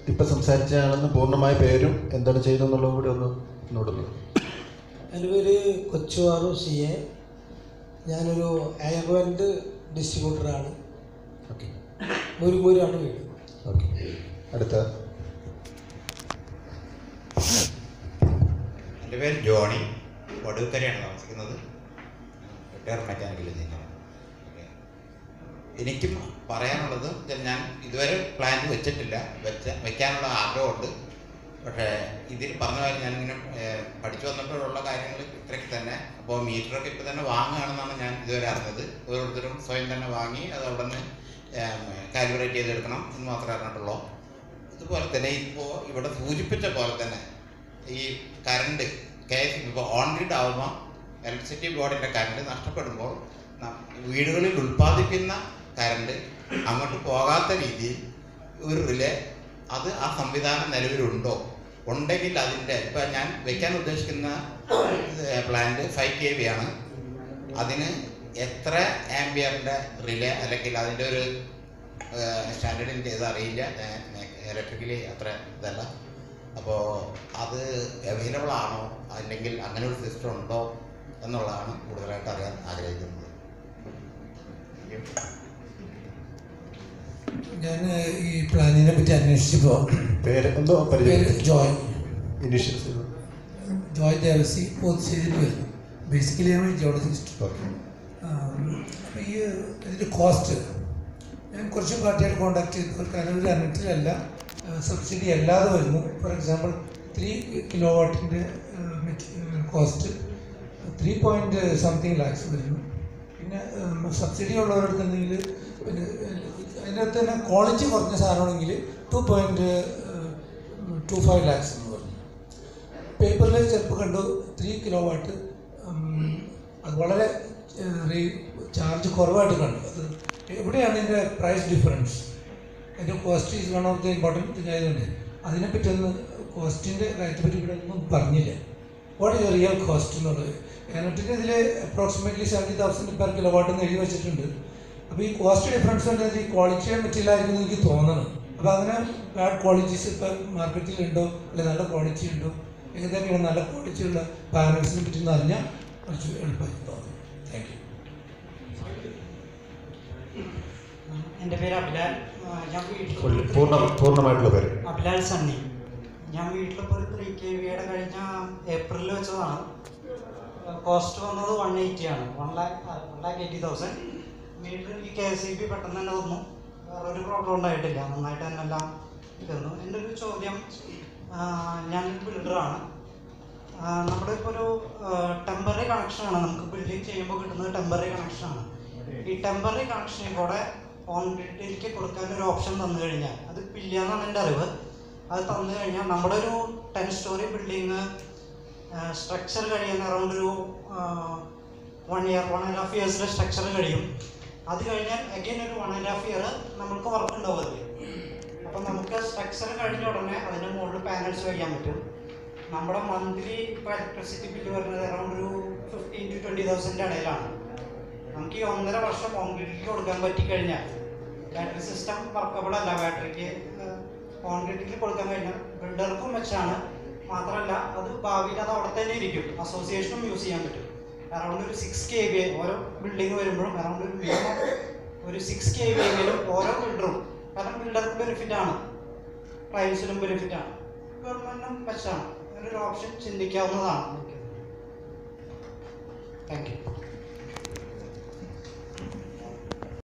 ഇപ്പൊ സംസാരിച്ച ആളെന്ന് പൂർണ്ണമായ പേരും എന്താണ് ചെയ്തെന്നുള്ളതും കൂടി ഒന്ന് നോടുന്നു എൻ്റെ പേര് കൊച്ചുവാറു സി എ ഞാനൊരു എയർവെൻ്റ് ഡിസ്ട്രിബ്യൂട്ടറാണ് ഓക്കെ മുരുമൂരാണ് വീട് ഓക്കെ അടുത്ത എൻ്റെ പേര് ജോണി വടുക്കരയാണ് താമസിക്കുന്നത് റിട്ടയർ മെക്കാനിക്കൽ എഞ്ചിനീയർ എനിക്കും പറയാനുള്ളത് വെച്ചാൽ ഞാൻ ഇതുവരെ പ്ലാൻ വെച്ചിട്ടില്ല വെച്ച വെക്കാനുള്ള ആഗ്രഹമുണ്ട് പക്ഷേ ഇതിൽ പറഞ്ഞ കാര്യം ഞാനിങ്ങനെ ഏഹ്, പഠിച്ചു വന്നപ്പോഴുള്ള കാര്യങ്ങൾ ഇത്രയ്ക്ക് തന്നെ അപ്പോൾ മീറ്ററൊക്കെ ഇപ്പോൾ തന്നെ വാങ്ങുകയാണെന്നാണ് ഞാൻ ഇതുവരെ അറിഞ്ഞത് ഓരോരുത്തരും സ്വയം തന്നെ വാങ്ങി അത് അവിടെ നിന്ന് കാൽക്കുലേറ്റ് ചെയ്തെടുക്കണം എന്ന് മാത്രമേ അറിഞ്ഞിട്ടുള്ളൂ ഇതുപോലെ തന്നെ ഇപ്പോൾ ഇവിടെ സൂചിപ്പിച്ച പോലെ തന്നെ ഈ കറണ്ട് കെ എസ് ഇപ്പോൾ ഓൺ ഗ്രിഡ് ആകുമ്പോൾ ഇലക്ട്രിസിറ്റി ബോർഡിൻ്റെ കറണ്ട് നഷ്ടപ്പെടുമ്പോൾ ന- വീടുകളിൽ ഉൽപ്പാദിപ്പിക്കുന്ന കറണ്ട് അങ്ങോട്ട് പോകാത്ത രീതിയിൽ ഒരു റിലേ അത് ആ സംവിധാനം നിലവിലുണ്ടോ ഉണ്ടെങ്കിൽ അതിൻ്റെ ഇപ്പം ഞാൻ വെക്കാൻ ഉദ്ദേശിക്കുന്ന പ്ലാന്റ് ഫൈവ് കെ വി ആണ് അതിന് എത്ര ആംബിയറിൻ്റെ റിലേ അല്ലെങ്കിൽ അതിൻ്റെ ഒരു സ്റ്റാൻഡേർഡിൻ്റെ ഇത് അറിയില്ല ഇലക്ട്രിക്കലി അത്ര ഇതല്ല അപ്പോൾ അത് അവൈലബിൾ ആണോ അല്ലെങ്കിൽ അങ്ങനെ ഒരു സിസ്റ്റം ഉണ്ടോ എന്നുള്ളതാണ് കൂടുതലായിട്ട് അറിയാൻ ആഗ്രഹിക്കുന്നത് ഞാൻ ഈ പ്ലാനിനെ പറ്റി അന്വേഷിച്ചപ്പോൾ പേര് എന്തോ പേര് പരിചയം ജോയ് ഇനീഷ്യൽസ് ജോയ് ദേവസി പോത്തിശ്ശേരിയിൽ വരുന്നു ബേസിക്കലി ഞാൻ ജിയോളജിസ്റ്റ് ഓക്കെ അപ്പോൾ ഈ ഇതിൻ്റെ കോസ്റ്റ് ഞാൻ കുറച്ച് പാർട്ടിയായിട്ട് കോൺടാക്ട് ചെയ്തു കാരണം ഒരു അനറ്റിലല്ല സബ്സിഡി അല്ലാതെ വരുന്നു ഫോർ എക്സാമ്പിൾ ത്രീ കിലോ വാട്ടിൻ്റെ cost three point something lakhs വരുന്നു പിന്നെ സബ്സിഡി ഉള്ളവരെടുക്കുന്നെങ്കിൽ പിന്നെ അതിനകത്ത് തന്നെ ക്വാളിറ്റി കുറഞ്ഞ സാധനമാണെങ്കിൽ two point two five lakhs എന്ന് പറഞ്ഞു പേപ്പറിൽ ചിലപ്പോൾ കണ്ടു ത്രീ കിലോ വാട്ട് അത് വളരെ ചാർജ് കുറവായിട്ട് കണ്ടു അത് എവിടെയാണ് ഇതിൻ്റെ പ്രൈസ് ഡിഫറൻസ് അതിൻ്റെ cost is one of the important thing ആയതുകൊണ്ട് അതിനെപ്പറ്റി ഒന്ന് കോസ്റ്റിൻ്റെ കാര്യത്തെപ്പറ്റി ഇവിടെ ഒന്നും പറഞ്ഞില്ല വാട്ട് ഇസ് റിയൽ കോസ്റ്റ് എന്നുള്ളത് എന്നിട്ട് ഇതിൽ approximately seventy thousand per kilo watt എന്ന് എഴുതി വെച്ചിട്ടുണ്ട് അപ്പോൾ ഈ കോസ്റ്റ് ഡിഫറൻസ് ഉണ്ടെങ്കിൽ ഈ ക്വാളിറ്റിയെ പറ്റില്ലായിരിക്കും എനിക്ക് തോന്നണം അപ്പോൾ അങ്ങനെ ബാഡ് ക്വാളിറ്റീസ് ഇപ്പോൾ മാർക്കറ്റിൽ ഉണ്ടോ അല്ലെങ്കിൽ നല്ല ക്വാളിറ്റി ഉണ്ടോ ഏതൊക്കെയാണ് നല്ല ക്വാളിറ്റി ഉള്ള പാനൽസിനെ പറ്റി ഒന്ന് അറിഞ്ഞാൽ കുറച്ച് എളുപ്പമായി തോന്നും താങ്ക് യു എൻ്റെ പേര് അഭിലാൽ ആ, ഞാൻ പൂർണ്ണ വീട്ടിൽ പൂർണ്ണമായിട്ടുള്ള പേര് അഭിലാൽ സണ്ണി ഞാൻ വീട്ടിലിപ്പോൾ ഒരു ത്രീ കെ വിയുടെ കഴിഞ്ഞ ഏപ്രിലിൽ വെച്ചതാണ് കോസ്റ്റ് വന്നത് വൺ എയ്റ്റി ആണ് one lakh one lakh eighty thousand meter ഈ കെ എസ് ഇ ബി പെട്ടെന്ന് തന്നെ തന്നു വേറെ ഒരു പ്രോബ്ലം ഉണ്ടായിട്ടില്ല നന്നായിട്ട് തന്നെ എല്ലാം തന്നു എൻ്റെ ഒരു ചോദ്യം ആ, ഞാൻ ബിൽഡറാണ് നമ്മുടെ ഇപ്പോൾ ഒരു ടെമ്പററി കണക്ഷനാണ് നമുക്ക് ബിൽഡിംഗ് ചെയ്യുമ്പോൾ കിട്ടുന്നത് ടെമ്പററി കണക്ഷനാണ് ഈ ടെമ്പററി കണക്ഷനിൽ കൂടെ ഓൺ ഗ്രിഡിലേക്ക് കൊടുക്കാൻ ഒരു ഓപ്ഷൻ തന്നു കഴിഞ്ഞാൽ അത് ഇല്ല എന്നാണ് എൻ്റെ അറിവ് അത് തന്നു കഴിഞ്ഞാൽ നമ്മുടെ ഒരു ടെൻ സ്റ്റോറി ബിൽഡിങ് സ്ട്രക്ചർ കഴിയുന്ന അറൗണ്ട് ഒരു one year one and half ഇയേഴ്സിലെ സ്ട്രക്ചർ കഴിയും അത് കഴിഞ്ഞാൽ അഗൈൻ ഒരു വൺ ആൻഡ് ഹാഫ് ഇയർ നമ്മൾക്ക് വർക്ക് ഉണ്ടാവും അതിൽ അപ്പം നമുക്ക് സ്ട്രക്ചർ കഴിഞ്ഞ ഉടനെ അതിൻ്റെ മുകളിൽ പാനൽസ് വയ്ക്കാൻ പറ്റും നമ്മുടെ മന്ത്ലി ഇപ്പോൾ ഇലക്ട്രിസിറ്റി ബില്ല് വരുന്നത് അറൗണ്ട് ഒരു ഫിഫ്റ്റീൻ ടു ട്വൻറ്റി തൗസൻഡ് ഇടയിലാണ് നമുക്ക് ഈ ഒന്നര വർഷം കോൺക്രീറ്റിൽ കൊടുക്കാൻ പറ്റിക്കഴിഞ്ഞാൽ ബാറ്ററി സിസ്റ്റം വർക്കബിൾ അല്ല ബാറ്ററിക്ക് കോൺക്രീറ്റിൽ കൊടുക്കാൻ കഴിഞ്ഞാൽ ബിൽഡർക്കും മെച്ചാണ് മാത്രമല്ല അത് ഭാവിയിൽ അത് അവിടെ തന്നെ ഇരിക്കും അസോസിയേഷനും യൂസ് ചെയ്യാൻ പറ്റും അറൗണ്ട് ഒരു സിക്സ് കെ വി ഓരോ ബിൽഡിംഗ് വരുമ്പോഴും അറൗണ്ട് ഒരു മിനിമം ഒരു സിക്സ് കെ വി എങ്കിലും ഓരോ ബിൽഡറും കാരണം ബിൽഡർക്ക് ബെനിഫിറ്റ് ആണ് ക്ലയൻസിനും ബെനിഫിറ്റ് ആണ് ഗവൺമെന്റിനും മെച്ചാണ് അങ്ങനൊരു ഓപ്ഷൻ ചിന്തിക്കാവുന്നതാണ് താങ്ക് യു